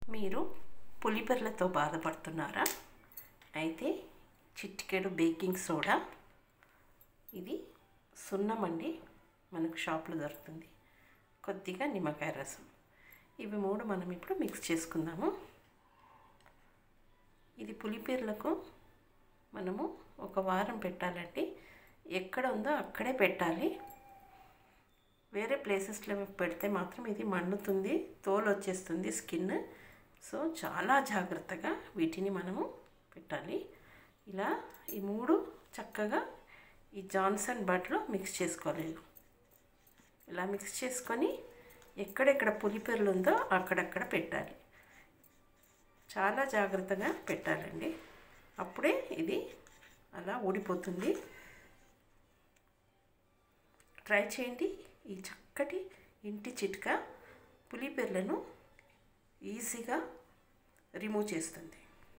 మీరు పులిపెర్లతో బాధపడుతున్నారా అయితే చిటికెడు బేకింగ్ సోడా ఇది సున్నం అండి మనకు షాప్లో దొరుకుతుంది కొద్దిగా నిమ్మకాయ రసం ఇవి మూడు మనం ఇప్పుడు మిక్స్ చేసుకుందాము ఇది పులిపేర్లకు మనము ఒక వారం పెట్టాలండి ఎక్కడ ఉందో అక్కడే పెట్టాలి వేరే ప్లేసెస్లో పెడితే మాత్రం ఇది మండుతుంది తోలు వచ్చేస్తుంది స్కిన్ సో చాలా జాగ్రత్తగా వీటిని మనము పెట్టాలి ఇలా ఈ మూడు చక్కగా ఈ జాన్సన్ బట్లో మిక్స్ చేసుకోవాలి ఇలా మిక్స్ చేసుకొని ఎక్కడెక్కడ పులిపెర్లు ఉందో అక్కడక్కడ పెట్టాలి చాలా జాగ్రత్తగా పెట్టాలండి అప్పుడే ఇది అలా ఊడిపోతుంది ట్రై చేయండి ఈ చక్కటి ఇంటి చిట్కా పులిపెర్లను ఈజీగా రిమూవ్ చేస్తుంది